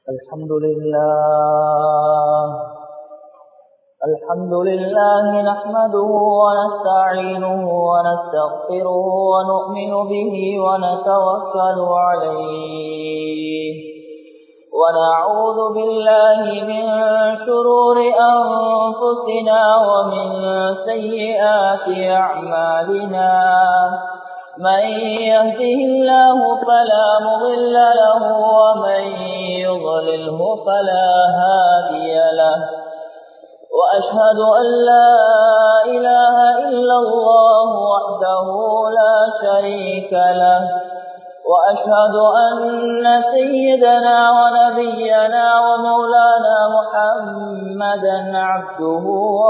الحمد لله الحمد لله نحمده ونستعينه ونستغفره ونؤمن به ونتوكل عليه ونعوذ بالله من شرور أنفسنا ومن سيئات أعمالنا من يهده الله فلا مضل له ومن يضلله فلا هادي له وأشهد أن لا إله إلا الله وحده لا شريك له وأشهد أن سيدنا ونبينا ومولانا محمدا عبده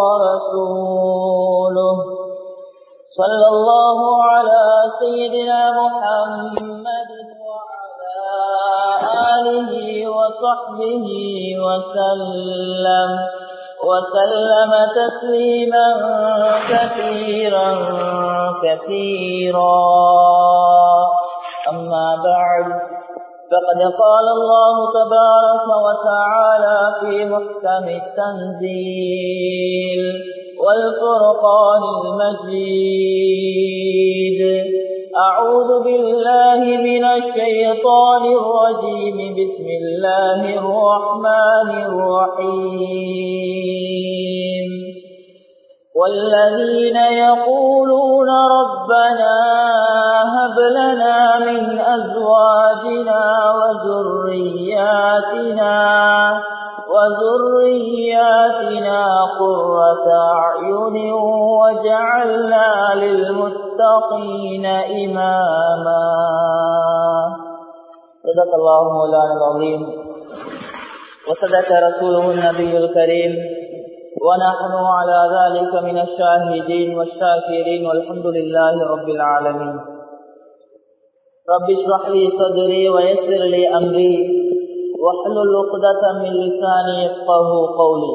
ورسوله صلى الله على سيدنا محمد وعلى آله وصحبه وسلم وسلم تسليما كثيرا كثيرا أما بعد فقد قال الله تبارك وتعالى في محكم التنزيل والفرقان المجيد أعوذ بالله من الشيطان الرجيم بسم الله الرحمن الرحيم والذين يقولون ربنا هب لنا من أزواجنا وذرياتنا وذرياتنا قرة أعين وجعلنا للمتقين إماما صدق الله مولانا العظيم وصدق رسوله النبي الكريم ونحن على ذلك من الشاهدين والشاكرين والحمد لله رب العالمين رب اشرح لي صدري ويسر لي أمري واحلل عقدة من لساني يفقه قولي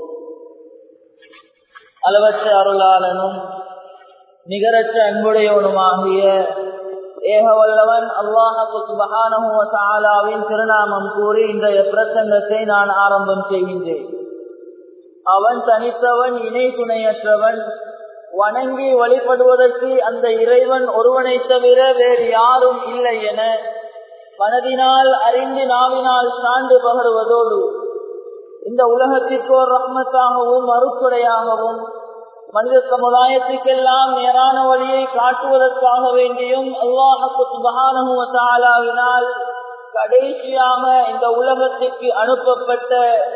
அளவற்ற அருளாளனும் நிகரற்ற அன்புடையவனுமாகிய ஏகவல்லவன் அல்லாஹு சுபஹானஹுவின் திருநாமம் கூறி இன்றைய பிரசங்கத்தை நான் ஆரம்பம் செய்கின்றேன் அவன் தனித்தவன் இணை துணையற்றவன் வணங்கி வழிபடுவதற்கு அந்த இறைவன் ஒருவனை தவிர வேறு யாரும் இல்லை என மனதினால் அறிந்து நாவினால் சான்று பகருவதோடு இந்த உலகத்திற்கோர் ரஹ்மத்தாகவும் அருக்குடையாகவும் மனித சமுதாயத்துக்கெல்லாம் நேரான வழியை காட்டுவதற்காக வேண்டியும் அல்லாஹாலாவினால் கடைசியாக இந்த உலகத்திற்கு அனுப்பப்பட்ட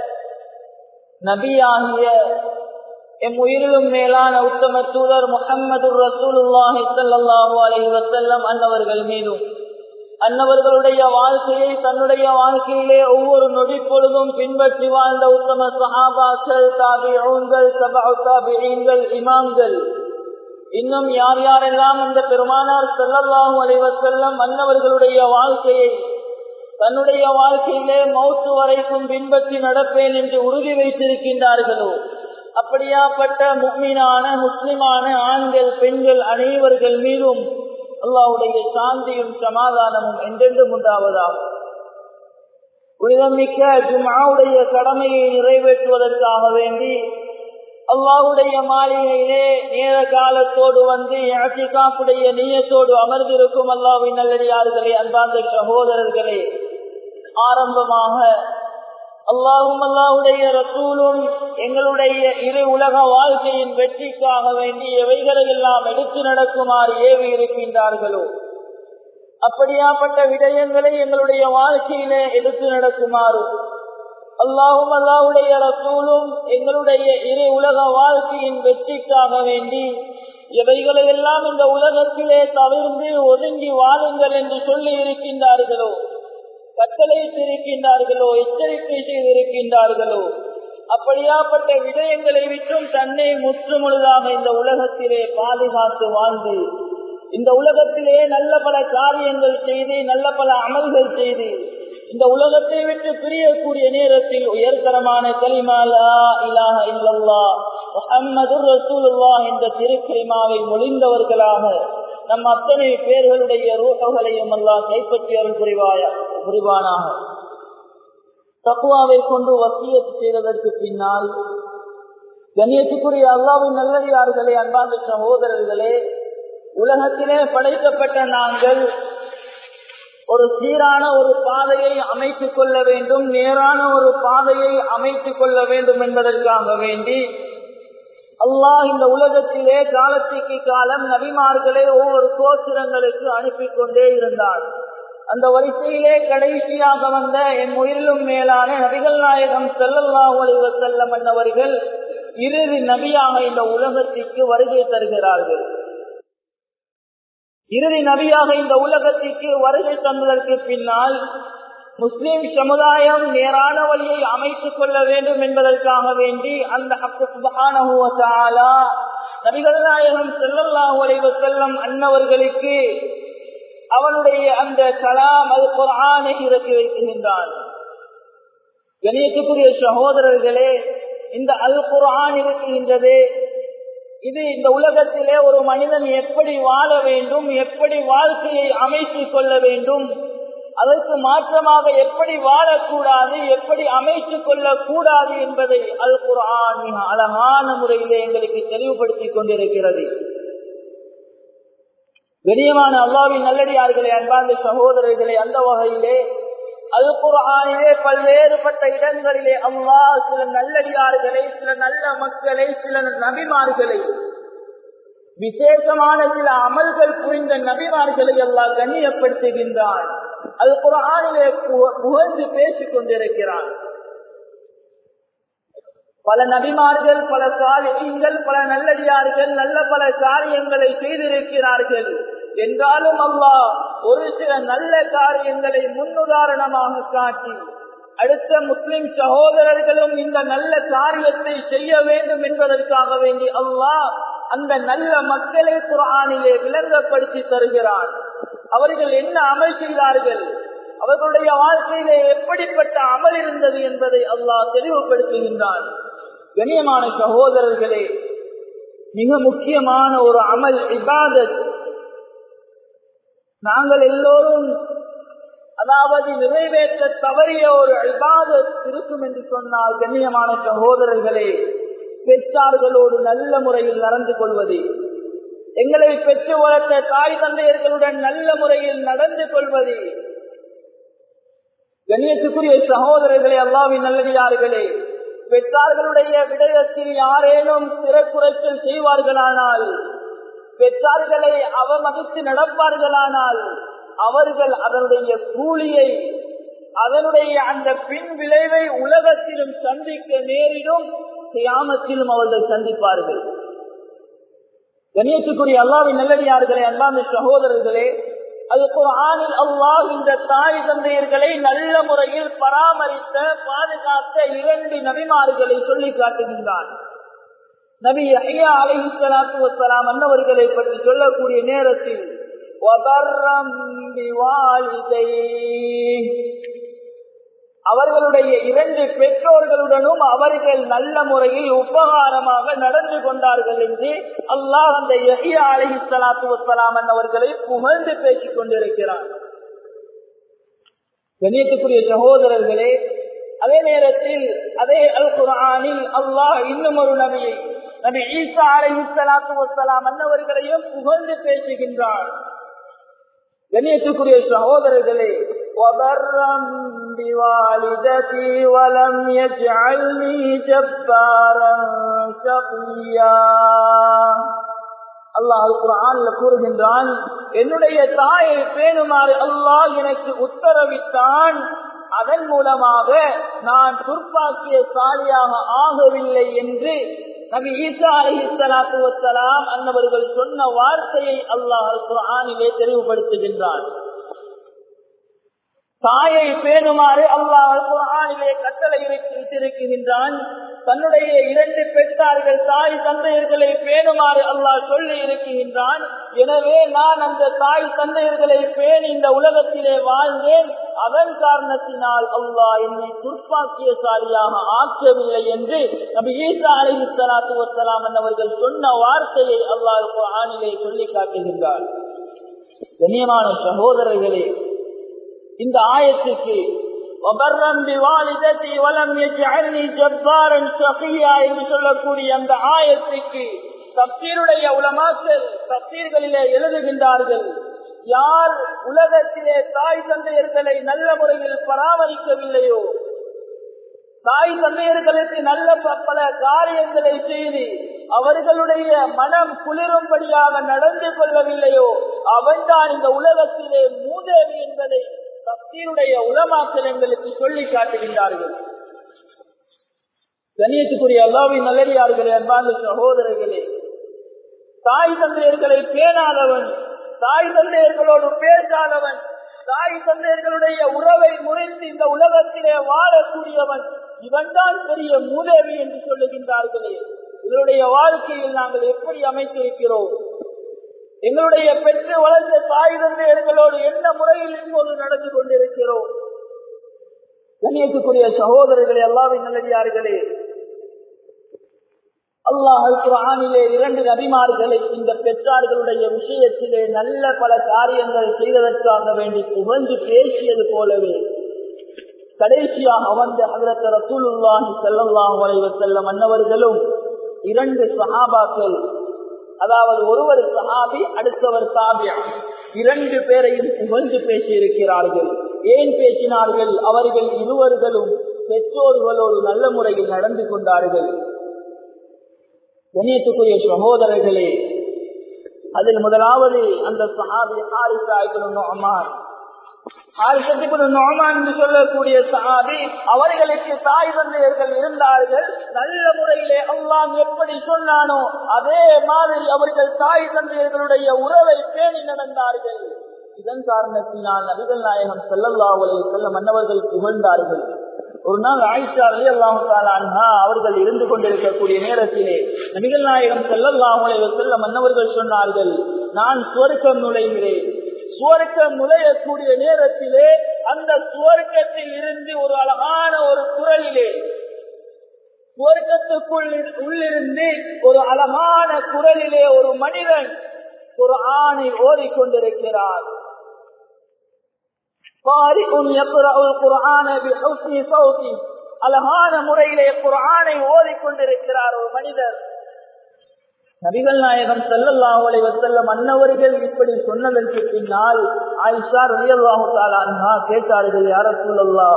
நபியாகிய எம் உயிரிலும் மேலான உத்தம தூதர் முகமது ரசூலுல்லாஹி சல்லாஹூ அலி வசல்லம் அன்னவர்கள் மீதும் அன்னவர்களுடைய வாழ்க்கையை தன்னுடைய வாழ்க்கையிலே ஒவ்வொரு நொடி பொழுதும் பின்பற்றி வாழ்ந்த உத்தம சஹாபாக்கள் தாபிகள் தாபிகள் இமாம்கள் இன்னும் யார் யாரெல்லாம் அந்த பெருமானார் செல்லல்லாஹு அலைவசல்லம் அன்னவர்களுடைய வாழ்க்கையை தன்னுடைய வாழ்க்கையிலே மௌத்து வரைக்கும் பின்பற்றி நடப்பேன் என்று உறுதி வைத்திருக்கின்றார்களோ அப்படியாப்பட்ட முக்மீனான முஸ்லிமான ஆண்கள் பெண்கள் அனைவர்கள் மீதும் அல்லாவுடைய சாந்தியும் சமாதானமும் என்றென்றும் உண்டாவதாகும் உயிரமிக்க ஜுமாவுடைய கடமையை நிறைவேற்றுவதற்காக வேண்டி அல்லாவுடைய மாளிகையிலே நேர காலத்தோடு வந்து இழத்திகாப்புடைய நீயத்தோடு அமர்ந்திருக்கும் அல்லாவின் நல்லடியார்களே அன்பார்ந்த சகோதரர்களே ஆரம்பமாக அல்லாஹும் அல்லாவுடைய ரசூலும் எங்களுடைய இரு உலக வாழ்க்கையின் வெற்றிக்காக வேண்டி எவைகளை எல்லாம் எடுத்து நடக்குமாறு ஏவி இருக்கின்றார்களோ அப்படியாப்பட்ட விடயங்களை எங்களுடைய வாழ்க்கையிலே எடுத்து நடக்குமாறு அல்லாஹும் அல்லாவுடைய ரசூலும் எங்களுடைய இரு உலக வாழ்க்கையின் வெற்றிக்காக வேண்டி எவைகளை எல்லாம் இந்த உலகத்திலே தவிர்ந்து ஒதுங்கி வாழுங்கள் என்று சொல்லி இருக்கின்றார்களோ கட்டளையிட்டிருக்கின்றார்களோ எச்சரிக்கை செய்திருக்கின்றார்களோ அப்படியாப்பட்ட விடயங்களை விட்டும் தன்னை முற்றுமுழுதாக இந்த உலகத்திலே பாதுகாத்து வாழ்ந்து இந்த உலகத்திலே நல்ல பல காரியங்கள் செய்து நல்ல பல அமல்கள் செய்து இந்த உலகத்தை விட்டு பிரியக்கூடிய நேரத்தில் உயர்தரமான கலிமாலா இலாக இல்லல்லா முஹம்மது ரசூலுல்லா என்ற திருக்கலிமாவை மொழிந்தவர்களாக நம் அத்தனை பேர்களுடைய ரூஹங்களையும் எல்லாம் கைப்பற்றி அருள் புரிவாய புரிவானாக தக்குவாவை கொண்டு வசியத்து செய்ததற்கு பின்னால் கண்ணியத்துக்குரிய அல்லாவின் நல்லடியார்களே அன்பார்ந்த சகோதரர்களே உலகத்திலே படைக்கப்பட்ட நாங்கள் ஒரு சீரான ஒரு பாதையை அமைத்துக் கொள்ள வேண்டும் நேரான ஒரு பாதையை அமைத்துக் கொள்ள வேண்டும் என்பதற்காக வேண்டி அல்லாஹ் இந்த உலகத்திலே காலத்திற்கு காலம் நபிமார்களை ஒவ்வொரு கோத்திரங்களுக்கு அனுப்பி கொண்டே இருந்தார் அந்த வரிசையிலே கடைசியாக வந்த என் உயிரிலும் மேலான நபிகள் நாயகம் செல்லல்லாஹு அலைவ செல்லம் என்னவர்கள் இறுதி நபியாக இந்த உலகத்திற்கு வருகை தருகிறார்கள் இறுதி நபியாக இந்த உலகத்திற்கு வருகை தந்ததற்கு பின்னால் முஸ்லிம் சமுதாயம் நேரான வழியை அமைத்துக் கொள்ள வேண்டும் என்பதற்காக வேண்டி அந்த நபிகள் நாயகம் செல்லல்லாஹு அலைவ செல்லம் அன்னவர்களுக்கு அவனுடைய அந்த கலாம் அது குரானை இறக்கி வைக்கின்றான் கணியத்துக்குரிய சகோதரர்களே இந்த அல் குரான் இருக்கின்றது இது இந்த உலகத்திலே ஒரு மனிதன் எப்படி வாழ வேண்டும் எப்படி வாழ்க்கையை அமைத்துக் கொள்ள வேண்டும் அதற்கு மாற்றமாக எப்படி வாழக்கூடாது எப்படி அமைத்துக் கொள்ளக்கூடாது என்பதை அல் குரான் மிக அழகான முறையிலே எங்களுக்கு தெளிவுபடுத்திக் கொண்டிருக்கிறது கணியமான அல்லாவின் நல்லடியார்களே அன்பார்ந்த சகோதரர்களே அந்த வகையிலே அல் குரானிலே பல்வேறுபட்ட இடங்களிலே அல்லாஹ் சில நல்லடியார்களை சில நல்ல மக்களை சில நபிமார்களை விசேஷமான சில அமல்கள் புரிந்த நபிமார்களை எல்லாம் கண்ணியப்படுத்துகின்றான் அது குரானிலே புகழ்ந்து பேசிக் கொண்டிருக்கிறான் பல நபிமார்கள் பல சாலிகள் பல நல்லடியார்கள் நல்ல பல காரியங்களை செய்திருக்கிறார்கள் என்றாலும் அல்லாஹ் ஒரு சில நல்ல காரியங்களை முன்னுதாரணமாக காட்டி அடுத்த முஸ்லிம் சகோதரர்களும் இந்த நல்ல காரியத்தை செய்ய வேண்டும் என்பதற்காக வேண்டி அல்லாஹ் அந்த நல்ல மக்களை குரானிலே விளங்கப்படுத்தி தருகிறான் அவர்கள் என்ன அமல் செய்தார்கள் அவர்களுடைய வாழ்க்கையிலே எப்படிப்பட்ட அமல் இருந்தது என்பதை அல்லாஹ் தெளிவுபடுத்துகின்றான் கண்ணியமான சகோதரர்களே மிக முக்கியமான ஒரு அமல் இபாதத் நாங்கள் எல்லோரும் அதாவது நிறைவேற்ற தவறிய ஒரு இபாதத் இருக்கும் என்று சொன்னால் கண்ணியமான சகோதரர்களே பெற்றார்களோடு நல்ல முறையில் நடந்து கொள்வது எங்களை பெற்று வளர்த்த தாய் தந்தையர்களுடன் நல்ல முறையில் நடந்து கொள்வது கண்ணியத்துக்குரிய சகோதரர்களே அல்லாவின் நல்லடியார்களே பெற்றார்களுடைய விடயத்தில் யாரேனும் சிறக்குறைச்சல் செய்வார்களானால் பெற்றார்களை அவமதித்து நடப்பார்களானால் அவர்கள் அதனுடைய கூலியை அதனுடைய அந்த பின் விளைவை உலகத்திலும் சந்திக்க நேரிடும் கியாமத்திலும் அவர்கள் சந்திப்பார்கள் கணியத்துக்குரிய அல்லாவின் நல்லடியார்களே அல்லாமி சகோதரர்களே அது ஆணில் அல்லாஹ் இந்த தாய் தந்தையர்களை நல்ல முறையில் பராமரித்த பாதுகாத்த இரண்டு நபிமார்களை சொல்லி காட்டுகின்றான் நபி ஐயா அலஹி சலாத்து வசலாம் அன்னவர்களை பற்றி சொல்லக்கூடிய நேரத்தில் அவர்களுடைய இரண்டு பெற்றோர்களுடனும் அவர்கள் நல்ல முறையில் உபகாரமாக நடந்து கொண்டார்கள் என்று அல்லாஹ் அந்த யஹியா அலஹி சலாத்து வசலாம் அவர்களை புகழ்ந்து பேசிக் கொண்டிருக்கிறார் கணியத்துக்குரிய சகோதரர்களே அதே நேரத்தில் அதே அல் குரானில் அல்லாஹ் இன்னும் ஒரு நபியை நபி ஈசா அலஹி சலாத்து வசலாம் அன்னவர்களையும் புகழ்ந்து பேசுகின்றார் கண்ணியத்துக்குரிய சகோதரர்களே وبرا بوالدتي ولم يجعلني جبارا شقيا அல்லாஹ் குரான்ல கூறுகின்றான் என்னுடைய தாயை பேணுமாறு அல்லாஹ் எனக்கு உத்தரவிட்டான் அதன் மூலமாக நான் துர்ப்பாக்கிய சாலியாக ஆகவில்லை என்று நபி ஈசா அலி சலாத்து வசலாம் அன்னவர்கள் சொன்ன வார்த்தையை அல்லாஹ் குரானிலே தெளிவுபடுத்துகின்றான் தாயை பேணுமாறு அல்லாஹ் குரானிலே கட்டளை வைத்திருக்கின்றான் தன்னுடைய இரண்டு பெற்றார்கள் தாய் தந்தையர்களை பேணுமாறு அல்லாஹ் சொல்லி இருக்கின்றான் எனவே நான் அந்த தாய் தந்தையர்களை பேணி இந்த உலகத்திலே வாழ்ந்தேன் அதன் காரணத்தினால் அல்லாஹ் என்னை துர்ப்பாக்கியசாலியாக ஆக்கவில்லை என்று நபி ஈசா அலி சலாத்து வசலாம் அவர்கள் சொன்ன வார்த்தையை அல்லாஹ் குரானிலே சொல்லி காட்டுகின்றார் கண்ணியமான சகோதரர்களே இந்த ஆயத்துக்கு وبرا بوالدتي ولم يجعلني جبارا شقيا என்று சொல்லக்கூடிய அந்த ஆயத்துக்கு தப்சீருடைய உலமாக்கள் தப்சீர்களிலே எழுதுகின்றார்கள் யார் உலகத்திலே தாய் தந்தையர்களை நல்ல முறையில் பராமரிக்கவில்லையோ தாய் தந்தையர்களுக்கு நல்ல பல காரியங்களை செய்து அவர்களுடைய மனம் குளிரும்படியாக நடந்து கொள்ளவில்லையோ அவன்தான் இந்த உலகத்திலே மூதேவி என்பதை தப்சீருடைய உலமாக்கள் எங்களுக்கு சொல்லி காட்டுகின்றார்கள் கண்ணியத்துக்குரிய அல்லாவின் நல்லடியார்களே அன்பான சகோதரர்களே தாய் தந்தையர்களை பேணாதவன் தாய் தந்தையர்களோடு பேசாதவன் தாய் தந்தையர்களுடைய உறவை முறைத்து இந்த உலகத்திலே வாழக்கூடியவன் இவன்தான் பெரிய மூதேவி என்று சொல்லுகின்றார்களே இவருடைய வாழ்க்கையில் நாங்கள் எப்படி அமைத்திருக்கிறோம் எங்களுடைய பெற்று வளர்ந்த தாய் தந்தையர்களோடு என்ன முறையில் இப்போது நடந்து கொண்டிருக்கிறோம் கண்ணியத்துக்குரிய சகோதரர்களே எல்லாவின் நல்லடியார்களே அல்லாஹ் குரானிலே இரண்டு நபிமார்களை இந்த பெற்றார்களுடைய விஷயத்திலே நல்ல பல காரியங்கள் செய்வதற்காக வேண்டி புகழ்ந்து பேசியது போலவே கடைசியாக வந்த ஹதரத் ரசூலுல்லாஹி ஸல்லல்லாஹு அலைஹி வஸல்லம் அன்னவர்களும் இரண்டு சஹாபாக்கள் அதாவது ஒருவர் சஹாபி அடுத்தவர் தாபியா இரண்டு பேரையும் புகழ்ந்து பேசியிருக்கிறார்கள் ஏன் பேசினார்கள் அவர்கள் இருவர்களும் பெற்றோர்களோடு நல்ல முறையில் நடந்து கொண்டார்கள் கணியத்துக்குரிய சகோதரர்களே அதில் முதலாவது அந்த சஹாபி ஹாரிசா நோமான் நோமான் என்று சொல்லக்கூடிய சஹாபி அவர்களுக்கு தாய் தந்தையர்கள் இருந்தார்கள் நல்ல முறையிலே அல்லாம் எப்படி சொன்னானோ அதே மாதிரி அவர்கள் தாய் தந்தையர்களுடைய உறவை பேணி நடந்தார்கள் இதன் காரணத்தினால் நபிகள் நாயகம் செல்லல்லாவலை செல்ல மன்னவர்கள் புகழ்ந்தார்கள் ஒரு நாள் ஆயிஷா அலி அல்லாஹா அவர்கள் இருந்து கொண்டிருக்கக்கூடிய நேரத்திலே நபிகள் நாயகம் செல்லல்லாமலை செல்ல மன்னவர்கள் சொன்னார்கள் நான் சுவர்க்கம் நுழைகிறேன் சுவர்க்கம் நுழையக்கூடிய நேரத்திலே அந்த சுவர்க்கத்தில் இருந்து ஒரு அழகான ஒரு குரலிலே சுவர்க்கத்துக்குள் உள்ளிருந்து ஒரு அழகான குரலிலே ஒரு மனிதன் ஒரு ஆணை ஓடிக்கொண்டிருக்கிறார் அழகான முறையிலே குரானை ஓதிக்கொண்டிருக்கிறார் ஒரு மனிதர் நபிகள் நாயகம் செல்லல்லாஹலை வசல்ல மன்னவர்கள் இப்படி சொன்னதற்கு பின்னால் ஆயிஷா ரலியல்லாஹு தாலா கேட்டார்கள் யார சூழல்லா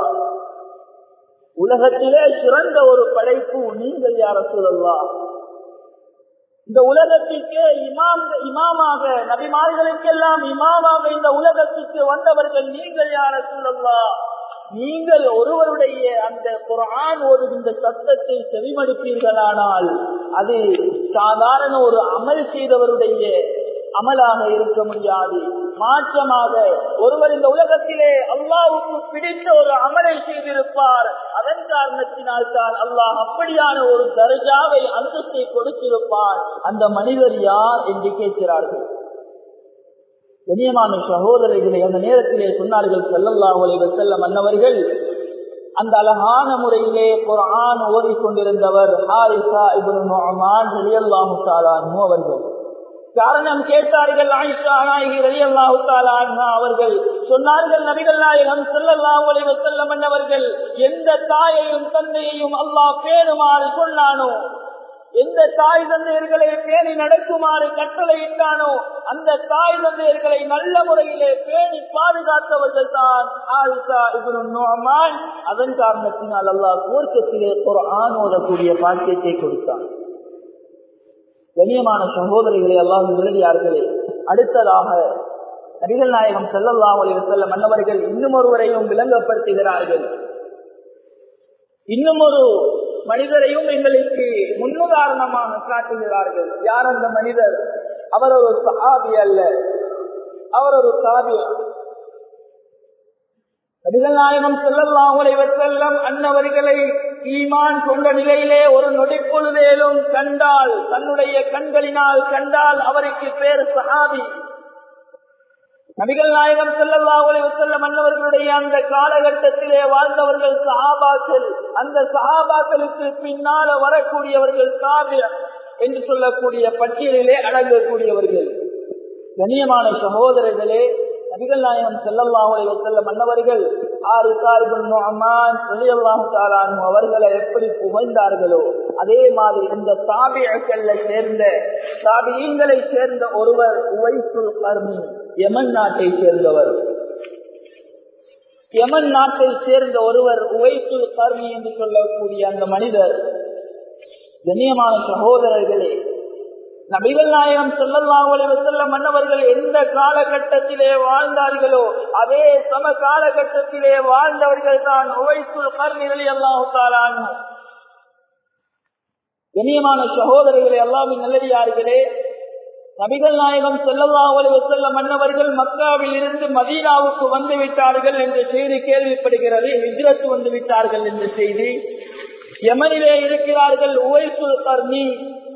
உலகத்திலே சிறந்த ஒரு படைப்பு நீங்கள் யார சூழல்லா இந்த உலகத்திற்கே இமாம் இமாமாக நபிமார்களுக்கெல்லாம் இமாமாக இந்த உலகத்திற்கு வந்தவர்கள் நீங்கள் யார சூழல்லா நீங்கள் ஒருவருடைய அந்த குரான் ஓதுகின்ற சத்தத்தை செவிமடுப்பீர்களானால் அது சாதாரண ஒரு அமல் செய்தவருடைய அமலாக இருக்க முடியாது மாற்றமாக ஒருவர் இந்த உலகத்திலே அல்லாவுக்கு பிடித்த ஒரு அமலை செய்திருப்பார் அதன் காரணத்தினால் தான் அல்லாஹ் அப்படியான ஒரு தர்ஜாவை அந்தஸ்தை கொடுத்திருப்பார் அந்த மனிதர் யார் என்று கேட்கிறார்கள் கண்ணியமான சகோதரர்களை அந்த நேரத்திலே சொன்னார்கள் செல்லல்லாஹுலை செல்ல மன்னவர்கள் அந்த அழகான முறையிலே குரான் ஓதிக்கொண்டிருந்தவர் ஹாரிசா இபுன் நுஅமான் ரலியல்லாஹு தஆலா அன்ஹு அவர்கள் காரணம் கேட்டார்கள் ஆயிஷா நாயகி ரலியல்லாஹு தஆலா அன்ஹா அவர்கள் சொன்னார்கள் நபிகள் நாயகம் ஸல்லல்லாஹு அலைஹி வஸல்லம் அன்னவர்கள் எந்த தாயையும் தந்தையையும் அல்லாஹ் பேணுமாறு சொன்னானோ எந்த தாய் தந்தையர்களை பேணி நடக்குமாறு கட்டளையிட்டானோ அந்த தாய் தந்தையர்களை நல்ல முறையிலே பேணி பாதுகாத்தவர்கள் தான் ஆயிஷா இப்னு நுஅமான் அதன் காரணத்தினால் அல்லாஹ் போர்க்கத்திலே ஒரு ஆணோதக்கூடிய பாக்கியத்தை கொடுத்தான் கண்ணியமான சகோதரிகளை எல்லாம் விருதியார்களே அடுத்ததாக நபிகள் நாயகம் செல்லல்லாம் செல்ல மன்னவர்கள் இன்னும் ஒருவரையும் விளங்கப்படுத்துகிறார்கள் இன்னும் ஒரு மனிதரையும் எங்களுக்கு முன்னுதாரணமாக காட்டுகிறார்கள் யார் அந்த மனிதர் அவர் ஒரு சஹாபி அல்ல அவர் ஒரு சாபி நபிகள் நாயகம் செல்லல்லாமலை செல்லம் அன்னவர்களை ஈமான் கொண்ட நிலையிலே ஒரு நொடிப்பொழுதேலும் கண்டால் தன்னுடைய கண்களினால் கண்டால் அவருக்கு பேர் சஹாபி நபிகள் நாயகம் செல்லல்லாஹுலை செல்ல மன்னவர்களுடைய அந்த காலகட்டத்திலே வாழ்ந்தவர்கள் சஹாபாக்கள் அந்த சஹாபாக்களுக்கு பின்னால வரக்கூடியவர்கள் காவிய என்று சொல்லக்கூடிய பட்டியலிலே அடங்கக்கூடியவர்கள் கண்ணியமான சகோதரர்களே நபிகள் நாயகம் செல்லல்லாஹுலை செல்ல மன்னவர்கள் அவர்களை எப்படி புகழ்ந்தார்களோ அதே மாதிரி இந்த தாபியக்கல்ல சேர்ந்த தாபியங்களை சேர்ந்த ஒருவர் உவைசுல் கர்மி யமன் நாட்டை சேர்ந்தவர் யமன் நாட்டை சேர்ந்த ஒருவர் உவைசுல் கர்மி என்று சொல்லக்கூடிய அந்த மனிதர் கண்ணியமான சகோதரர்களே நபிகள் நாயகம் சொல்லல்லாஹு செல்ல மன்னவர்கள் எந்த காலகட்டத்திலே வாழ்ந்தார்களோ அதே சம காலகட்டத்திலே வாழ்ந்தவர்கள் தான் உவைசுல் கர்ணிகளி அல்லாஹு தாலான் கண்ணியமான சகோதரர்களே அல்லாவின் நல்லடியார்களே நபிகள் நாயகம் செல்லல்லாஹு செல்ல மன்னவர்கள் மக்காவில் இருந்து மதீனாவுக்கு வந்து விட்டார்கள் என்ற செய்தி கேள்விப்படுகிறது ஹிஜ்ரத்து வந்து விட்டார்கள் என்ற செய்தி யமனிலே இருக்கிறார்கள் உவைசுல் கர்ணி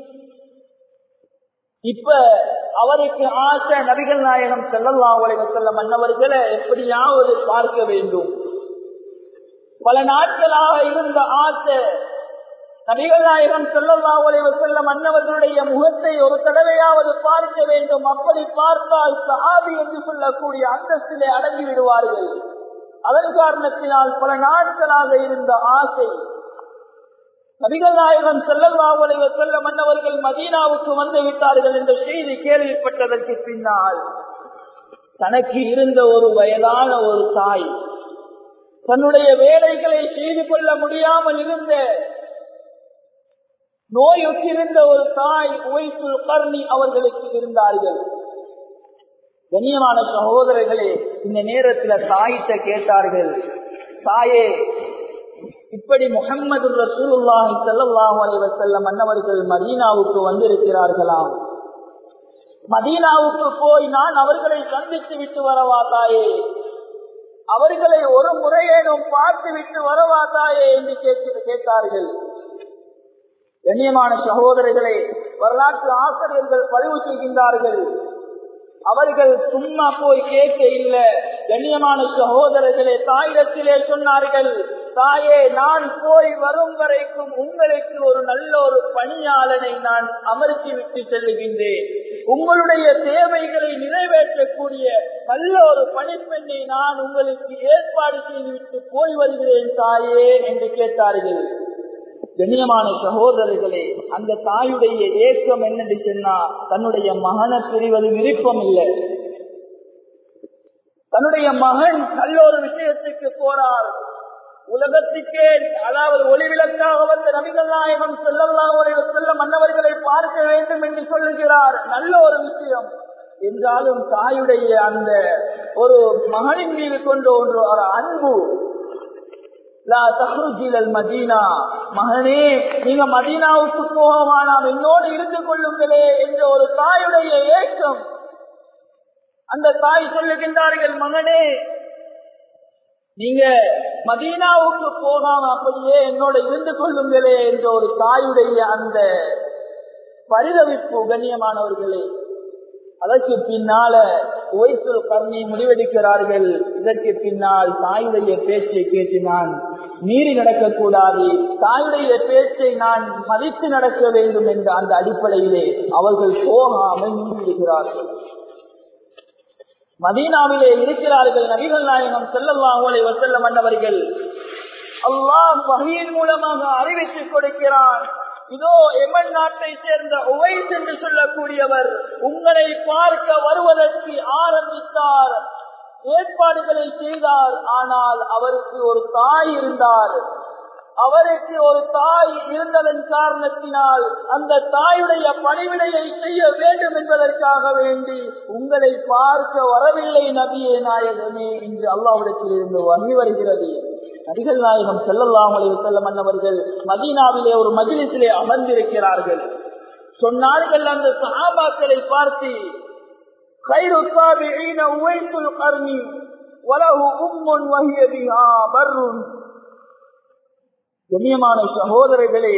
இப்ப அவருக்கு ஆசை நபிகள் நாயகம் செல்லல்லாம் செல்ல மன்னவர்களை எப்படியாவது பார்க்க வேண்டும் பல நாட்களாக இருந்த ஆசை நபிகள் நாயகம் செல்லல்லாம் செல்ல மன்னவர்களுடைய முகத்தை ஒரு தடவையாவது பார்க்க வேண்டும் அப்படி பார்த்தால் சஹாபி என்று சொல்லக்கூடிய அந்தஸ்திலே அடங்கி விடுவார்கள் அதன் காரணத்தினால் பல நாட்களாக இருந்த ஆசை நபிகள் நாயகம் செல்லல்லாவுடைய செல்ல மன்னவர்கள் மதீனாவுக்கு வந்து விட்டார்கள் என்ற செய்தி கேள்விப்பட்டதற்கு பின்னால் தனக்கு இருந்த ஒரு வயதான ஒரு தாய் தன்னுடைய வேலைகளை செய்து கொள்ள முடியாமல் இருந்த நோயுற்றிருந்த ஒரு தாய் உவைசுல் கர்ணி அவர்களுக்கு இருந்தார்கள் கண்ணியமான சகோதரர்களே இந்த நேரத்துல தாயிட்ட கேட்டார்கள் தாயே இப்படி முகம்மது ரசூலுல்லாஹி ஸல்லல்லாஹு அலைஹி வஸல்லம் அன்னவர்கள் மதீனாவுக்கு வந்திருக்கிறார்களாம் மதீனாவுக்கு போய் நான் அவர்களை சந்தித்து விட்டு வரவா தாயே அவர்களை ஒரு முறையேனும் பார்த்து விட்டு வரவா தாயே என்று கேட்டு கேட்டார்கள் கண்ணியமான சகோதரர்களை வரலாற்று ஆசிரியர்கள் பதிவு செய்கின்றார்கள் அவர்கள் சும்மா போய் கேட்க இல்ல கண்ணியமான சகோதரர்களே தாயிடத்திலே சொன்னார்கள் தாயே நான் போய் வரும் வரைக்கும் உங்களுக்கு ஒரு நல்ல ஒரு பணியாளனை நான் அமர்த்தி விட்டு செல்லுகின்றேன் உங்களுடைய தேவைகளை நிறைவேற்றக்கூடிய நல்ல ஒரு பணிப்பெண்ணை நான் உங்களுக்கு ஏற்பாடு செய்துவிட்டு போய் வருகிறேன் தாயே என்று கேட்டார்கள் கண்ணியமான சகோதரர்களே அந்த தாயுடைய ஏக்கம் என்னன்னு சொன்னா தன்னுடைய மகனை பிரிவது விருப்பம் இல்லை தன்னுடைய மகன் நல்ல ஒரு விஷயத்துக்கு போறார் உலகத்துக்கே அதாவது ஒளிவிளக்காக வந்த நபிகள் நாயகம் செல்லல்லாவுடைய செல்ல மன்னவர்களை பார்க்க வேண்டும் என்று சொல்லுகிறார் நல்ல ஒரு விஷயம் என்றாலும் தாயுடைய அந்த ஒரு மகனின் மீது கொண்டு ஒன்று ஒரு அன்பு மதீனா மகனே நீங்க மதீனாவுக்கு போக வேணாம் என்னோடு இருந்து கொள்ளுங்களே என்ற ஒரு தாயுடைய ஏக்கம் அந்த தாய் சொல்லுகின்றார்கள் மகனே நீங்க மதீனாவுக்கு போகாம அப்படியே என்னோட இருந்து கொள்ளுங்களே என்ற ஒரு தாயுடைய அந்த பரிதவிப்பு கண்ணியமானவர்களே அதற்கு பின்னால ஓய்சல் கண்ணி முடிவெடுக்கிறார்கள் இதற்கு பின்னால் தாயுடைய பேச்சை கேட்டு நான் மீறி நடக்கக்கூடாது தாயுடைய பேச்சை நான் மதித்து நடக்க வேண்டும் என்ற அந்த அடிப்படையிலே அவர்கள் போகாமல் நீடிவிடுகிறார்கள் மதீனாவிலே இருக்கிறார்கள் நபிகள் நாயகம் செல்லல்லாஹோலை வசல்ல மன்னவர்கள் அல்லாஹ் வகையின் மூலமாக அறிவித்துக் கொடுக்கிறான் இதோ எமன் நாட்டை சேர்ந்த உவைஸ் என்று சொல்லக்கூடியவர் உங்களை பார்க்க வருவதற்கு ஆரம்பித்தார் ஏற்பாடுகளை செய்தார் ஆனால் அவருக்கு ஒரு தாய் இருந்தார் அவருக்கு ஒரு தாய் இருந்ததன் காரணத்தினால் அந்த தாயுடைய பணிவிடையை செய்ய வேண்டும் என்பதற்காக வேண்டி உங்களை பார்க்க வரவில்லை நபியே நாயகமே என்று அல்லாவிடத்தில் இருந்து வகி வருகிறது நபிகள் நாயகம் செல்லல்லாமலே செல்ல மன்னவர்கள் மதீனாவிலே ஒரு மஜிலிசிலே அமர்ந்திருக்கிறார்கள் சொன்னார்கள் அந்த சஹாபாக்களை பார்த்து خير التابعين أويس القرن وله أم وهي بها بر கண்ணியமான சகோதரர்களே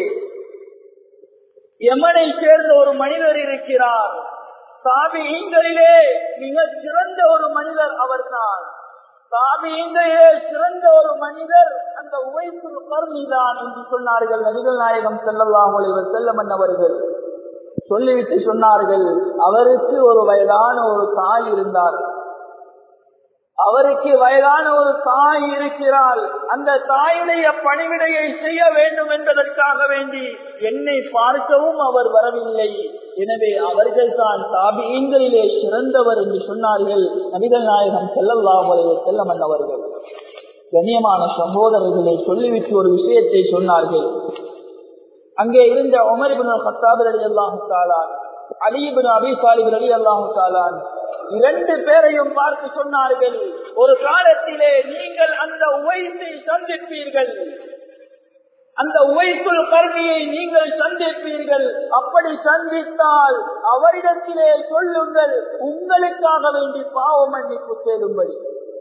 யமனை சேர்ந்த ஒரு மனிதர் இருக்கிறார் சாபிகளிலே மிக சிறந்த ஒரு மனிதர் அவர்தான் சாபிகளிலே சிறந்த ஒரு மனிதர் அந்த உவைசுல் கர்ணிதான் என்று சொன்னார்கள் நபிகள் நாயகம் செல்லலாம் செல்லமன் அவர்கள் சொல்லிவிட்டு சொன்னார்கள் அவருக்கு ஒரு வயதான ஒரு தாய் இருந்தார் அவருக்கு வயதான ஒரு தாய் இருக்கிறாள் அந்த தாயுடைய பணிவிடையை செய்ய வேண்டும் என்பதற்காக வேண்டி என்னை பார்க்கவும் அவர் வரவில்லை எனவே அவர்கள் தான் தாபியங்களிலே சிறந்தவர் என்று சொன்னார்கள் நபிகள் நாயகம் செல்லல்லாவுடைய செல்லமன் அவர்கள் கண்ணியமான சகோதரர்களை சொல்லிவிட்டு ஒரு விஷயத்தை சொன்னார்கள் அங்கே இருந்த உமர்பின் கத்தாபர் அலி அல்லாஹு தாலான் அலிபின் அபி சாலிபின் அலி அல்லாஹு தாலான் இரண்டு பேரையும் பார்த்து சொன்னார்கள் ஒரு காலத்திலே நீங்கள் அந்த உவைத்தை சந்திப்பீர்கள் அந்த உவைக்குள் கருவியை நீங்கள் சந்திப்பீர்கள் அப்படி சந்தித்தால் அவரிடத்திலே சொல்லுங்கள் உங்களுக்காக வேண்டி பாவ மன்னிப்பு தேடும்படி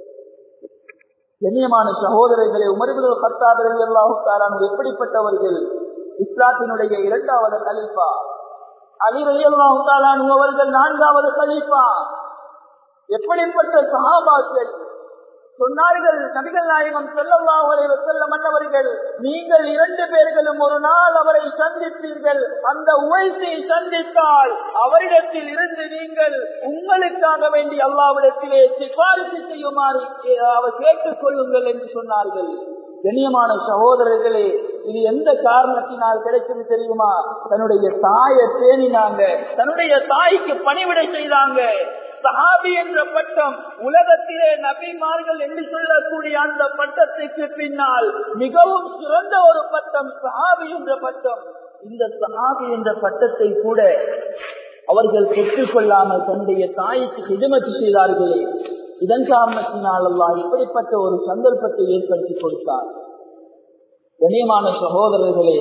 கண்ணியமான சகோதரர்களை உமர்பின் கத்தாபர் அல்லாஹு தாலான் எப்படிப்பட்டவர்கள் இஸ்லாத்தினுடைய இரண்டாவது கலிப்பா அலி ரலியல்லாஹு தாலான் அவர்கள் நான்காவது கலிப்பா எப்படிப்பட்ட சகாபாக்கள் சொன்னார்கள் நபிகள் நாயகம் செல்லல்லாஹுலே செல்ல மன்னவர்கள் நீங்கள் இரண்டு பேர்களும் ஒரு நாள் அவரை சந்திப்பீர்கள் அந்த உழைத்தை சந்தித்தால் அவரிடத்தில் இருந்து நீங்கள் உங்களுக்காக வேண்டி அல்லாவிடத்திலே சிபாரிசு செய்யுமாறு அவர் கேட்டுக் கொள்ளுங்கள் என்று சொன்னார்கள் கண்ணியமான சகோதரர்களே இது எந்த காரணத்தினால் கிடைச்சது தெரியுமா தன்னுடைய தாயை தேனினாங்க தன்னுடைய தாய்க்கு பணிவிடை செய்தாங்க சஹாபி என்ற பட்டம் உலகத்திலே நபிமார்கள் என்று சொல்லக்கூடிய அந்த பட்டத்துக்கு பின்னால் மிகவும் சிறந்த ஒரு பட்டம் சஹாபி என்ற பட்டம் இந்த சஹாபி என்ற பட்டத்தை கூட அவர்கள் பெற்றுக் கொள்ளாமல் தன்னுடைய தாய்க்கு ஹிதமத்து செய்தார்களே இதன் காரணத்தினால் அல்லாஹ் இப்படிப்பட்ட ஒரு சந்தர்ப்பத்தை ஏற்படுத்தி கொடுத்தார் கண்ணியமான சகோதரர்களே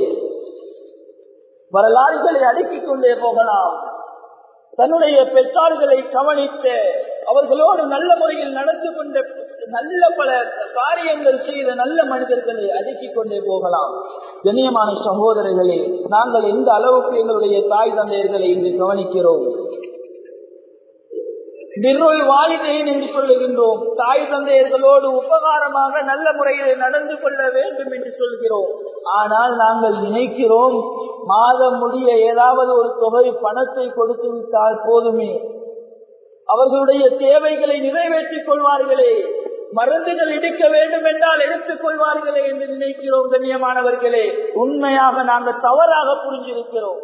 வரலாறுகளை அடுக்கிக் கொண்டே போகலாம் தன்னுடைய பெற்றார்களை கவனித்து அவர்களோடு நல்ல முறையில் நடந்து கொண்ட நல்ல பல காரியங்கள் செய்த நல்ல மனிதர்களை அடுக்கிக் கொண்டே போகலாம் கண்ணியமான சகோதரர்களே நாங்கள் எந்த அளவுக்கு எங்களுடைய தாய் தந்தையர்களை இன்று கவனிக்கிறோம் பிர்ருல் வாலிதேன் என்று சொல்லுகின்றோம் தாய் தந்தையர்களோடு உபகாரமாக நல்ல முறையில் நடந்து கொள்ள வேண்டும் என்று சொல்கிறோம் ஆனால் நாங்கள் நினைக்கிறோம் மாதம் முடிய ஏதாவது ஒரு தொகை பணத்தை கொடுத்து விட்டால் போதுமே அவர்களுடைய தேவைகளை நிறைவேற்றிக் கொள்வார்களே மருந்துகள் எடுக்க வேண்டும் என்றால் எடுத்துக் கொள்வார்களே என்று நினைக்கிறோம் கண்ணியமானவர்களே உண்மையாக நாங்கள் தவறாக புரிஞ்சிருக்கிறோம்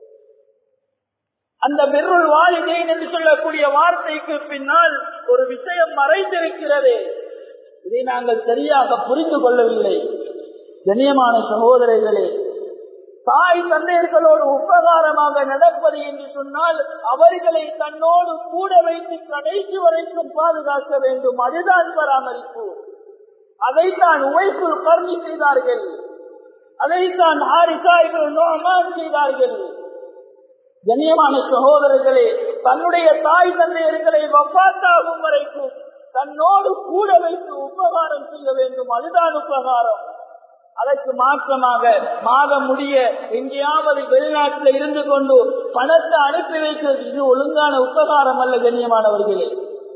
அந்த பெருள் வாலிதேன் என்று சொல்லக்கூடிய வார்த்தைக்கு பின்னால் ஒரு விஷயம் மறைந்திருக்கிறது இதை நாங்கள் சரியாக புரிந்து கொள்ளவில்லை கண்ணியமான சகோதரர்களே தாய் தந்தையர்களோடு உபகாரமாக நடப்பது என்று சொன்னால் அவர்களை தன்னோடு கூட வைத்து கடைசி வரைக்கும் பாதுகாக்க வேண்டும் அதுதான் பராமரிப்பு அதைத்தான் உழைப்பு கருணி செய்தார்கள் அதைத்தான் ஆரிசாய்கள் நோமான் செய்தார்கள் கண்ணியமான சகோதரர்களே தன்னுடைய தாய் தந்தையர்களை வப்பாத்தாகும் வரைக்கும் தன்னோடு கூட வைத்து உபகாரம் செய்ய வேண்டும் அதுதான் உபகாரம் அதற்கு மாற்றமாக மாதம் முடிய எங்கேயாவது வெளிநாட்டில் இருந்து கொண்டு பணத்தை அனுப்பி வைக்கிறது இது ஒழுங்கான உபகாரம் அல்ல கண்ணியமானவர்களே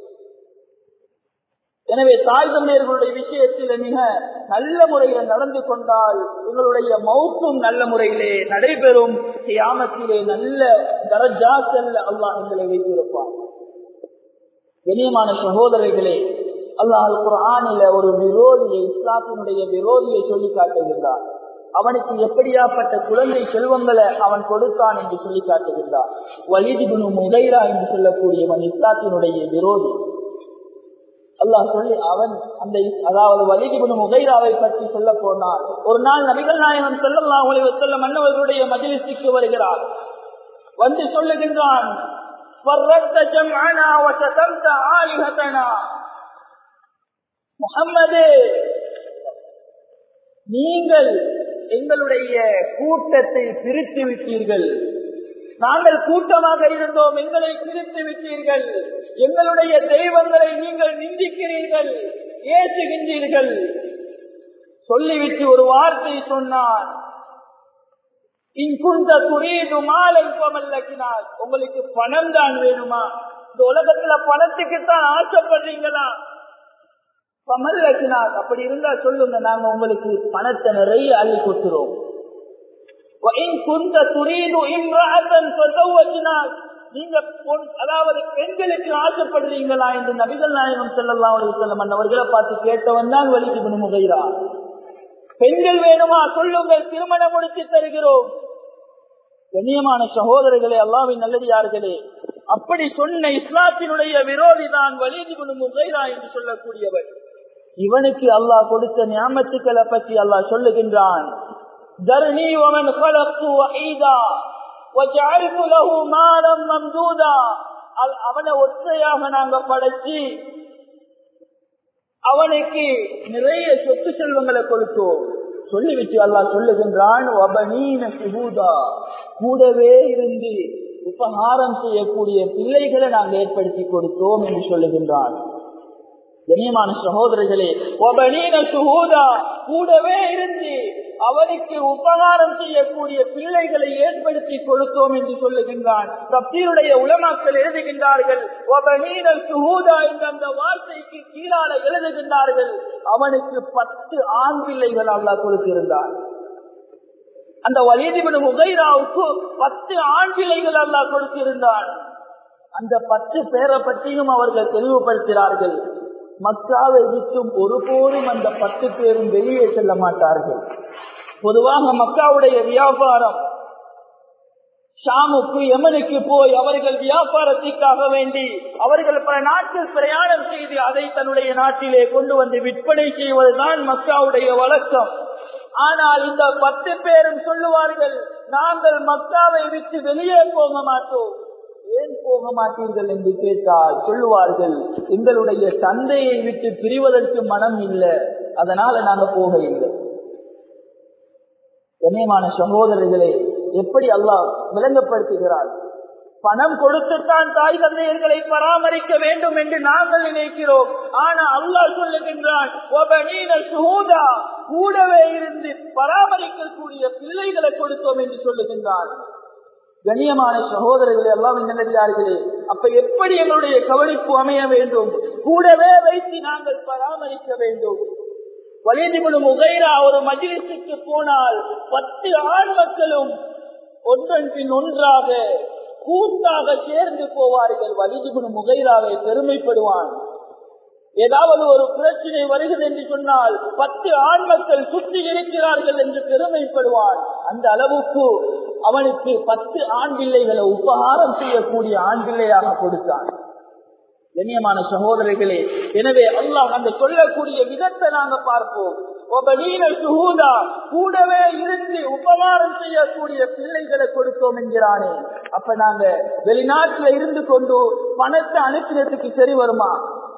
எனவே தாய் தந்தையர்களுடைய விஷயத்தில் மிக நல்ல முறையில் நடந்து கொண்டால் உங்களுடைய மௌப்பும் நல்ல முறையிலே நடைபெறும் கியாமத்திலே நல்ல தரஜாக்கள் அல்லாஹ் எங்களை வைத்திருப்பார் கண்ணியமான சகோதரர்களே அல்லாஹ் குரானில ஒரு விரோதியை இஸ்லாத்தினுடைய விரோதியை சொல்லி காட்டுகின்றார் அவனுக்கு எப்படியாப்பட்ட குழந்தை செல்வங்களை அவன் கொடுத்தான் என்று சொல்லி காட்டுகின்றார் வலிதிபுனு முகைரா என்று சொல்லக்கூடியவன் இஸ்லாத்தினுடைய விரோதி அல்லாஹ் சொல்லி அவன் அந்த அதாவது வலிதிபுனு முகைராவை பற்றி சொல்ல போனார் ஒரு நாள் நபிகள் நாயகன் செல்லல்லாம் ஒளிவு செல்ல மன்னவர்களுடைய மஜிலிசுக்கு வருகிறார் வந்து சொல்லுகின்றான் முகம்மது நீங்கள் எங்களுடைய கூட்டத்தை பிரித்து விட்டீர்கள் நாங்கள் கூட்டமாக இருந்தோம் எங்களை பிரித்து விட்டீர்கள் எங்களுடைய தெய்வங்களை நீங்கள் நிந்திக்கிறீர்கள் ஏற்றுகின்றீர்கள் சொல்லிவிட்டு ஒரு வார்த்தை சொன்னார் இங்குண்ட குறியீடு மாலை பமல்லக்கினார் உங்களுக்கு பணம் தான் வேணுமா இந்த உலகத்துல பணத்துக்கு தான் ஆசைப்படுறீங்களா பமல்லக்கினார் அப்படி இருந்தா சொல்லுங்க நாங்க உங்களுக்கு பணத்தை நிறைய அள்ளி கொடுத்துறோம் நீங்க பொன் அதாவது பெண்களுக்கு ஆசைப்படுறீங்களா என்று நபிகள் நாயகம் செல்லலாம் செல்லம் அவர்களை பார்த்து கேட்டவன் தான் வலிக்கு முகைரா பெண்கள் வேணுமா சொல்லுங்கள் திருமணம் முடித்து தருகிறோம் கண்ணியமான சகோதரர்களே அல்லாவின் நல்லடியார்களே அப்படி சொன்ன இஸ்லாத்தினுடைய விரோதி தான் வலிது முகைரா என்று சொல்லக்கூடியவர் இவனுக்கு அல்லாஹ் கொடுத்த ஞாபகத்துக்களை பற்றி அல்லாஹ் சொல்லுகின்றான் தர்ணி ومن خلقت وحيدا وجعلت له مالا ممدودا அவனை ஒற்றையாக நாங்க படைச்சு அவனுக்கு நிறைய சொத்து செல்வங்களை கொடுத்தோம் சொல்லிவிட்டு அல்லாஹ் சொல்லுகின்றான் கூடவே இருந்து உபகாரம் செய்யக்கூடிய பிள்ளைகளை நாங்கள் ஏற்படுத்தி கொடுத்தோம் என்று சொல்லுகின்றான் கண்ணியமான சகோதரர்களே சுகூதா கூடவே இருந்து அவனுக்கு உபகாரம் செய்யக்கூடிய பிள்ளைகளை ஏற்படுத்தி கொடுத்தோம் என்று சொல்லுகின்றான் தப்தீருடைய உலமாக்கள் எழுதுகின்றார்கள் சுகூதா என்ற அந்த வார்த்தைக்கு கீழான எழுதுகின்றார்கள் அவனுக்கு பத்து ஆண் பிள்ளைகள் அல்லா கொடுத்திருந்தார் அந்த வலிதிபன் உகைராவுக்கு பத்து ஆண் பிள்ளைகள் அல்லா கொடுத்திருந்தார் அந்த பத்து பேரை பற்றியும் அவர்கள் தெளிவுபடுத்துகிறார்கள் மக்காவை விட்டும் ஒருபோதும் அந்த பத்து பேரும் வெளியே செல்ல மாட்டார்கள் பொதுவாக மக்காவுடைய வியாபாரம் ஷாமுக்கு யமனுக்கு போய் அவர்கள் வியாபாரத்திற்காக வேண்டி அவர்கள் பல நாட்கள் பிரயாணம் செய்து அதை தன்னுடைய நாட்டிலே கொண்டு வந்து விற்பனை செய்வதுதான் மக்காவுடைய வழக்கம் ஆனால் இந்த பத்து பேரும் சொல்லுவார்கள் நாங்கள் மக்காவை விட்டு வெளியே போக மாட்டோம் ஏன் போக மாட்டீர்கள் என்று கேட்டால் சொல்லுவார்கள் எங்களுடைய தந்தையை விட்டு பிரிவதற்கு மனம் இல்லை அதனால நாங்க போக இல்லை கண்ணியமான சகோதரர்களே எப்படி அல்லாஹ் விளங்கப்படுத்துகிறார் பணம் கொடுத்துத்தான் தாய் தந்தையர்களை பராமரிக்க வேண்டும் என்று நாங்கள் நினைக்கிறோம் ஆனா அல்லாஹ் சொல்லுகின்றான் கூடவே இருந்து பராமரிக்கக்கூடிய பிள்ளைகளை கொடுத்தோம் என்று சொல்லுகின்றான் கண்ணியமான சகோதரர்களே எல்லாம் நல்லடியார்களே அப்ப எப்படி எங்களுடைய கவனிப்பு அமைய வேண்டும் கூடவே வைத்து நாங்கள் பராமரிக்க வேண்டும் வலிதிபுடு முகைரா ஒரு மஜிலிசுக்கு போனால் பத்து ஆண் மக்களும் ஒன்றன் பின் ஒன்றாக கூட்டாக சேர்ந்து போவார்கள் வலிதிபுடு முகைராவை பெருமைப்படுவான் ஏதாவது ஒரு பிரச்சனை வருகிறது என்று சொன்னால் பத்து ஆண் மக்கள் சுற்றி இருக்கிறார்கள் என்று பெருமைப்படுவான் அந்த அளவுக்கு அவனுக்கு பத்து ஆண் பிள்ளைகளை உபகாரம் செய்யக்கூடிய ஆண் பிள்ளையாக கொடுத்தான் கண்ணியமான சகோதரர்களே எனவே அல்லாஹ் அந்த சொல்லக்கூடிய விதத்தை நாங்க பார்ப்போம் சுகூதா கூடவே இருந்து உபகாரம் செய்யக்கூடிய பிள்ளைகளை கொடுத்தோம் என்கிறானே அப்ப நாங்க வெளிநாட்டுல இருந்து கொண்டு பணத்தை அனுப்பினதுக்கு சரி வருமா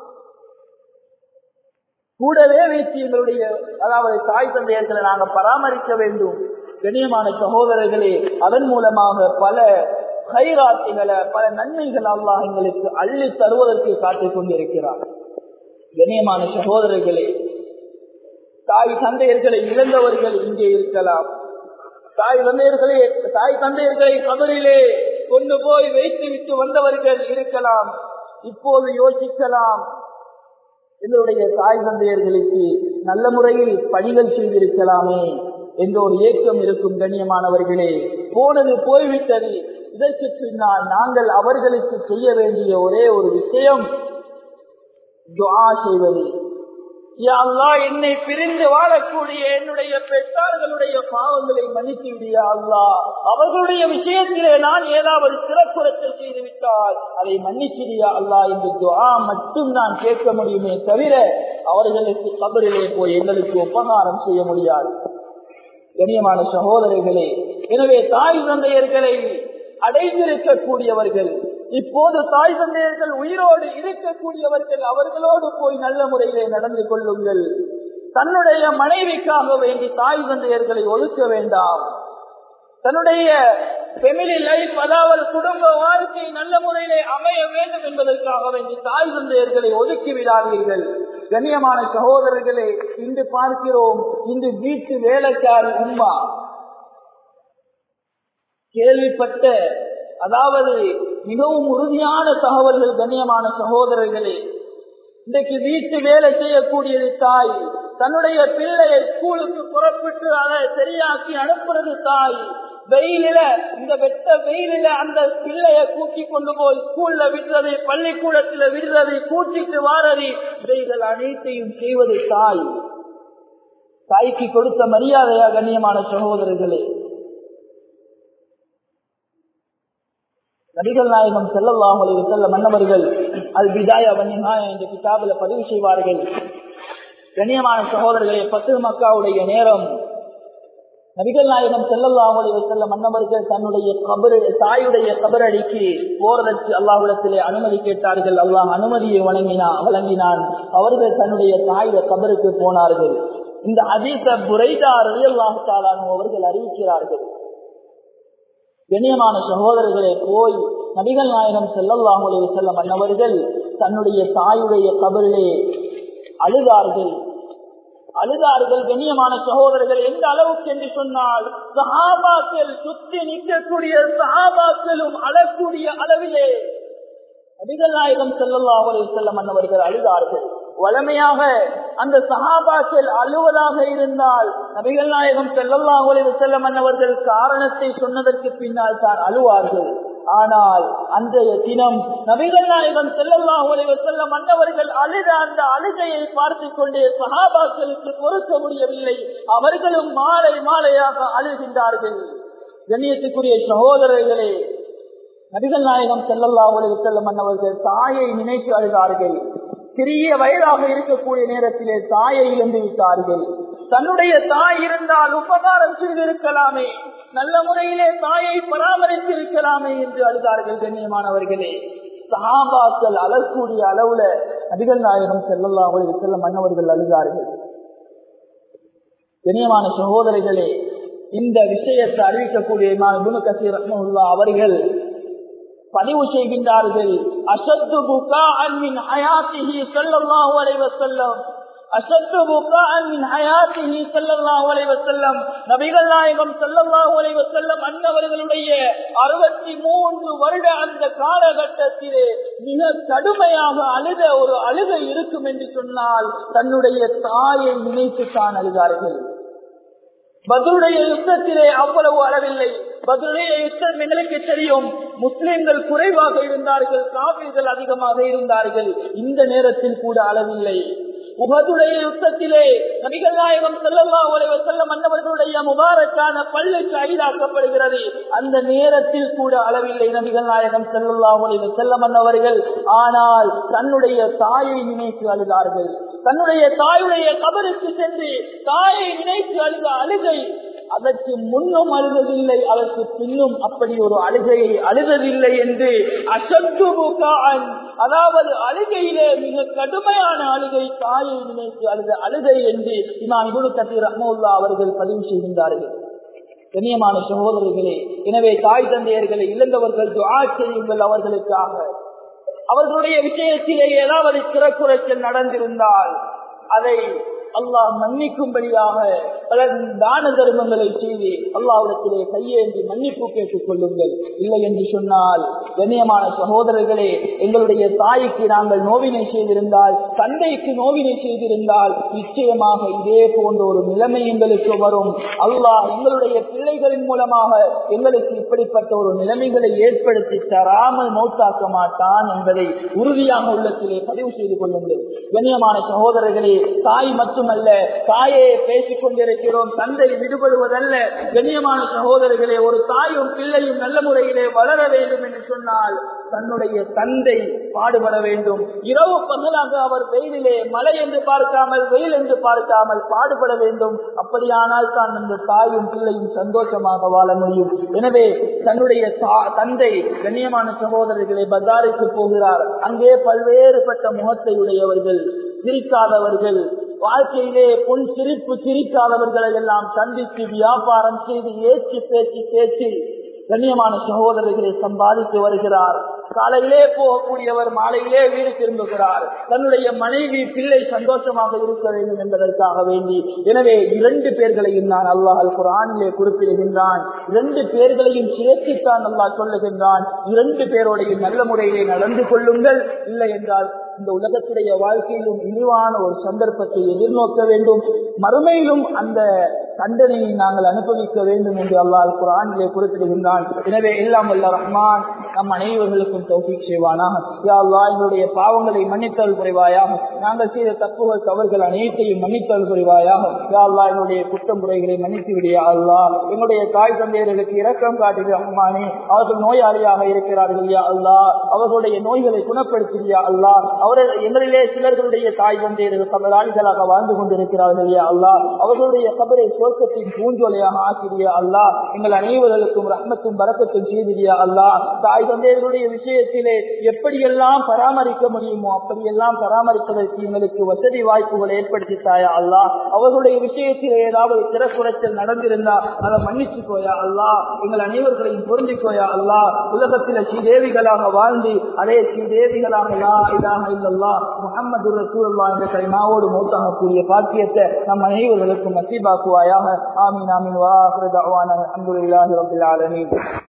கூடவே வைத்து எங்களுடைய அதாவது தாய் தந்தையர்களை நாங்க பராமரிக்க வேண்டும் கண்ணியமான சகோதரர்களே அதன் மூலமாக பல கைராட்சிகளை பல நன்மைகள் அல்லாஹ் எங்களுக்கு அள்ளி தருவதற்கு காட்டிக் கொண்டிருக்கிறார் கண்ணியமான சகோதரர்களே தாய் தந்தையர்களை இழந்தவர்கள் இங்கே இருக்கலாம் தாய் தந்தையர்களே தாய் தந்தையர்களை கபரிலே கொண்டு போய் வைத்து விட்டு வந்தவர்கள் இருக்கலாம் இப்போது யோசிக்கலாம் எங்களுடைய தாய் தந்தையர்களுக்கு நல்ல முறையில் பணிகள் செய்திருக்கலாமே என்ற ஒரு ஏக்கம் இருக்கும் கண்ணியமானவர்களே போனது போய்விட்டது இதற்கு பின்னால் நாங்கள் அவர்களுக்கு செய்ய வேண்டிய ஒரே ஒரு விஷயம் துவா செய்வது அல்லா என்னை பிரிந்து வாழக்கூடிய என்னுடைய பெற்றார்களுடைய பாவங்களை மன்னித்து விடியா அல்லா அவர்களுடைய விஷயத்திலே நான் ஏதாவது சிறப்புறச்சல் செய்து விட்டால் அதை மன்னிச்சிடியா அல்லா என்று துவா மட்டும் நான் கேட்க முடியுமே தவிர அவர்களுக்கு கபரிலே போய் எங்களுக்கு உபகாரம் செய்ய முடியாது கண்ணியமான சகோதரர்களே எனவே தாய் தந்தையர்களை அடைந்திருக்கக்கூடியவர்கள் இப்போது தாய் தந்தையர்கள் உயிரோடு இருக்கக்கூடியவர்கள் அவர்களோடு போய் நல்ல முறையிலே நடந்து கொள்ளுங்கள் தன்னுடைய மனைவிக்காக வேண்டி தாய் தந்தையர்களை ஒழுக்க வேண்டாம் தன்னுடைய ஃபெமிலி லைஃப் அதாவது குடும்ப வாழ்க்கை நல்ல முறையிலே அமைய வேண்டும் என்பதற்காக வேண்டி தாய் தந்தையர்களை ஒதுக்கி விடாதீர்கள் கண்ணியமான சகோதரர்களே இன்று பார்க்கிறோம் இன்று வீட்டு வேலைக்காரி உம்மா கேள்விப்பட்ட அதாவது மிகவும் உறுதியான தகவல்கள் கண்ணியமான சகோதரர்களே இன்றைக்கு வீட்டு வேலை செய்யக்கூடியது தாய் தன்னுடைய பிள்ளையை ஸ்கூலுக்கு புறப்பட்டு அதை சரியாக்கி அனுப்புறது தாய் வெயிலில இந்த வெட்ட வெயிலில அந்த பிள்ளைய கூட்டி கொண்டு போய் ஸ்கூல்ல விடுறது பள்ளிக்கூடத்துல விடுறது கூட்டிட்டு வாரது இவைகள் அனைத்தையும் செய்வது தாய் தாய்க்கு கொடுத்த மரியாதையா கண்ணியமான சகோதரர்களே நபிகள் நாயகம் செல்லல்லாம் செல்ல மன்னவர்கள் அல் விதாய வன்னிஹாய என்ற கிதாபில பதிவு செய்வார்கள் கண்ணியமான சகோதரர்களே பத்து மக்காவுடைய நேரம் நபிகள் நாயகம் செல்லல்லாஹலி செல்ல மன்னவர்கள் தன்னுடைய கபரு தாயுடைய கபரடிக்கு போறதற்கு அல்லாஹுடத்திலே அனுமதி கேட்டார்கள் அல்லாஹ் அனுமதியை வழங்கினா வழங்கினான் அவர்கள் தன்னுடைய தாயுடைய கபருக்கு போனார்கள் இந்த அதீச புரைதா ரலியல்லாஹு தாலானு அவர்கள் அறிவிக்கிறார்கள் கண்ணியமான சகோதரர்களே போய் நபிகள் நாயகம் செல்லல்லாஹுலே செல்ல மன்னவர்கள் தன்னுடைய தாயுடைய கபரிலே அழுதார்கள் அழுதார்கள் கண்ணியமான சகோதரர்கள் எந்த அளவுக்கு என்று சொன்னால் சஹாபாக்கள் சுத்தி நிற்கக்கூடிய சஹாபாக்களும் அழக்கூடிய அளவிலே நபிகள் நாயகம் செல்லல்லாஹுலே செல்ல மன்னவர்கள் அழுதார்கள் வளமையாக அந்த சகாபாக்கள் அழுவதாக இருந்தால் நபிகள் நாயகம் செல்லல்லாஹுலே செல்ல மன்னவர்கள் காரணத்தை சொன்னதற்கு பின்னால் தான் அழுவார்கள் ஆனால் அன்றைய தினம் நபிகள் நாயகம் செல்லல்லாஹுலே செல்ல மன்னவர்கள் அழுத அந்த அழுகையை பார்த்து கொண்டே சகாபாக்களுக்கு பொறுக்க முடியவில்லை அவர்களும் மாலை மாலையாக அழுகின்றார்கள் கண்ணியத்துக்குரிய சகோதரர்களே நபிகள் நாயகம் செல்லல்லாஹுலே செல்ல மன்னவர்கள் தாயை நினைத்து அழுதார்கள் சிறிய வயதாக இருக்கக்கூடிய நேரத்திலே தாயை இழந்து விட்டார்கள் தன்னுடைய தாய் இருந்தால் உபகாரம் செய்திருக்கலாமே நல்ல முறையிலே தாயை பராமரித்திருக்கலாமே என்று அழுதார்கள் கண்ணியமானவர்களே சஹாபாக்கள் அழக்கூடிய அளவுல நபிகள் நாயகம் செல்லல்லா அவர்கள் செல்ல மன்னவர்கள் அழுதார்கள் கண்ணியமான சகோதரிகளே இந்த விஷயத்தை அறிவிக்கக்கூடிய இமாம் இப்னு கசீர் ரஹ்மத்துல்லாஹ் அவர்கள் பதிவு செய்கின்றார்கள் அசத்து புகாஅன் மின் ஹயாத்திஹி ஸல்லல்லாஹு அலைஹி வஸல்லம் அசத்து புகாஅன் மின் ஹயாத்திஹி ஸல்லல்லாஹு அலைஹி வஸல்லம் நபிகள் நாயகம் ஸல்லல்லாஹு அலைஹி வஸல்லம் அன்னவர்களுடைய 63 வருட அந்த காலகட்டத்திலே மிக கடுமையாக அழுத ஒரு அழுகை இருக்கும் என்று சொன்னால் தன்னுடைய தாயை நினைத்து தான் அழுதார்கள் பதிலுடைய யுத்தத்திலே அவ்வளவு அளவில்லை பதிலுடைய யுத்தம் எங்களுக்கு தெரியும் முஸ்லிம்கள் குறைவாக இருந்தார்கள் காவிர்கள் அதிகமாக இருந்தார்கள் இந்த நேரத்தில் கூட அளவில்லை உகதுடைய யுத்தத்திலே நபிகள் நாயகம் செல்லல்லா உலக செல்ல மன்னவர்களுடைய முபாரக்கான பள்ளிக்கு ஐதாக்கப்படுகிறது அந்த நேரத்தில் கூட அளவில்லை நபிகள் நாயகம் செல்லல்லா உலக செல்ல மன்னவர்கள் ஆனால் தன்னுடைய தாயை நினைத்து அழுதார்கள் தன்னுடைய தாயுடைய கபருக்கு சென்று தாயை நினைத்து அழுத அழுகை அதற்கு முன்னும் அழுததில்லை அதற்கு பின்னும் அப்படி ஒரு அழுகையை அழுததில்லை என்று அசத்து அதாவது அழுகையிலே மிக கடுமையான அழுகை தாயை நினைத்து அழுத அழுகை என்று இமாம் இபுடு கத்தீர் ரஹ்மவுல்லா அவர்கள் பதிவு செய்கின்றார்கள் கண்ணியமான சகோதரர்களே எனவே தாய் தந்தையர்களை இழந்தவர்கள் துஆ செய்யுங்கள் அவர்களுக்காக அவர்களுடைய விஷயத்திலே ஏதாவது சிறக்குறைச்சல் நடந்திருந்தால் அதை அல்லாஹ் மன்னிக்கும்படியாக பல தான தர்மங்களை செய்து அல்லாவிடத்திலே கையேந்தி மன்னிப்பு கேட்டுக் கொள்ளுங்கள் இல்லை என்று சொன்னால் கண்ணியமான சகோதரர்களே எங்களுடைய தாய்க்கு நாங்கள் நோவினை செய்திருந்தால் தந்தைக்கு நோவினை செய்திருந்தால் நிச்சயமாக இதே போன்ற ஒரு நிலைமை எங்களுக்கு வரும் அல்லாஹ் எங்களுடைய பிள்ளைகளின் மூலமாக எங்களுக்கு இப்படிப்பட்ட ஒரு நிலைமைகளை ஏற்படுத்தி தராமல் மௌத்தாக்க மாட்டான் என்பதை உறுதியாக உள்ளத்திலே பதிவு செய்து கொள்ளுங்கள் கண்ணியமான சகோதரர்களே தாய் மட்டுமல்ல தாயே பேசிக் கொண்டிருக்கிறோம் தந்தை விடுபடுவதல்ல கண்ணியமான சகோதரர்களே ஒரு தாயும் பிள்ளையும் நல்ல முறையிலே வளர வேண்டும் என்று சொன்னால் தன்னுடைய தந்தை பாடுபட வேண்டும் இரவு பகலாக அவர் வெயிலிலே மழை என்று பார்க்காமல் வெயில் என்று பார்க்காமல் பாடுபட வேண்டும் அப்படியானால் தான் அந்த தாயும் பிள்ளையும் சந்தோஷமாக வாழ முடியும் எனவே தன்னுடைய தந்தை கண்ணியமான சகோதரர்களை பஜாருக்கு போகிறார் அங்கே பல்வேறுபட்ட முகத்தை உடையவர்கள் சிரிக்காதவர்கள் வாழ்க்கையிலே பொன் சிரிப்பு சிரிக்காதவர்களை எல்லாம் சந்தித்து வியாபாரம் செய்து ஏற்றி பேச்சு பேச்சு கண்ணியமான சகோதரர்களை சம்பாதித்து வருகிறார் காலையிலே போகக்கூடியவர் மாலையிலே வீடு திரும்புகிறார் தன்னுடைய மனைவி பிள்ளை சந்தோஷமாக இருக்க வேண்டும் என்பதற்காக வேண்டி எனவே இரண்டு பேர்களையும் நான் அல்லாஹ் குரானிலே குறிப்பிடுகின்றான் இரண்டு பேர்களையும் சேர்த்துத்தான் அல்லாஹ் சொல்லுகின்றான் இரண்டு பேரோடையும் நல்ல முறையிலே நடந்து கொள்ளுங்கள் இல்லை என்றால் இந்த உலகத்துடைய வாழ்க்கையிலும் இழிவான ஒரு சந்தர்ப்பத்தை எதிர்நோக்க வேண்டும் மறுமையிலும் அந்த தண்டனையை நாங்கள் அனுபவிக்க வேண்டும் என்று அல்லாஹ் குரானிலே குறிப்பிடுகின்றான் எனவே எல்லாம் வல்ல ரஹ்மான் நம் அனைவர்களுக்கும் தௌஃபீக் செய்வானாக யா அல்லாஹ் எங்களுடைய பாவங்களை மன்னித்தல் புரிவாயாக நாங்கள் செய்த தப்புகள் தவறுகள் அனைத்தையும் மன்னித்தல் புரிவாயாக யா அல்லாஹ் எங்களுடைய குற்றம் முறைகளை மன்னித்து விடியா அல்லாஹ் எங்களுடைய தாய் தந்தையர்களுக்கு இரக்கம் காட்டுகிற ரஹ்மானே அவர்கள் நோயாளியாக இருக்கிறார்கள் யா அல்லாஹ் அவர்களுடைய நோய்களை குணப்படுத்தியா அல்லாஹ் அவர்கள் எங்களிலே சிலர்களுடைய தாய் தந்தையர்கள் கபராளிகளாக வாழ்ந்து கொண்டிருக்கிறார்கள் யா அல்லாஹ் அவர்களுடைய கபரை சுவர்க்கத்தின் பூஞ்சோலையாக ஆக்கிறியா அல்லாஹ் எங்கள் அனைவர்களுக்கும் ரஹ்மத்தும் பரக்கத்தும் செய்தியா அல்லாஹ் தாய் தந்தையர்களுடைய விஷயத்திலே எப்படியெல்லாம் பராமரிக்க முடியுமோ அப்படியெல்லாம் பராமரிப்பதற்கு எங்களுக்கு வசதி வாய்ப்புகளை ஏற்படுத்தி தாயா அல்லாஹ் அவர்களுடைய விஷயத்திலே ஏதாவது திறக்குறைச்சல் நடந்திருந்தா அதை மன்னிச்சுக்கோயா அல்லாஹ் எங்கள் அனைவர்களையும் பொருந்திக்கோயா அல்லாஹ் உலகத்தில ஸ்ரீதேவிகளாக வாழ்ந்து அதே ஸ்ரீதேவிகளாக லா இலாஹ இல்லல்லாஹ் முஹம்மது ரசூலுல்லாஹ் என்ற கலிமாவோடு மௌத்தாகக்கூடிய பாக்கியத்தை நம் அனைவர்களுக்கும் நசீபாக்குவாயாக ஆமீன் ஆமீன் வா ஆஹிரு தஅவானா அல்ஹம்துலில்லாஹி ரப்பில் ஆலமீன்